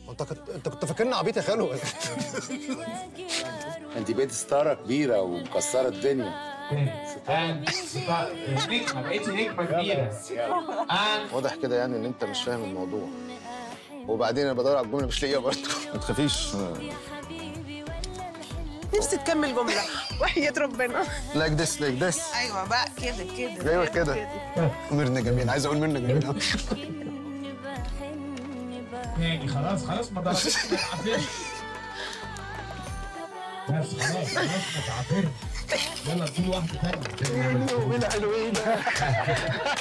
انت كنت انت كنت فاكرني عبيط يا خالو انت بقيت ستاره كبيره ومكسره الدنيا and ستار- نجمه بقيتي نجمه كبيره and واضح كده يعني ان انت مش فاهم الموضوع وبعدين انا بدور على الجمله مش لاقيها برضه ما تخافيش نفسي تكمل جمله وحياه ربنا لايك ذس لايك ذس ايوه بقى كده كده ايوه كده ميرنا جميل عايز اقول ميرنا جميل أوي. تاني خلاص خلاص ما ضربتش ما تعافرش بس خلاص خلاص ما تعافرش يلا اديله واحده تانيه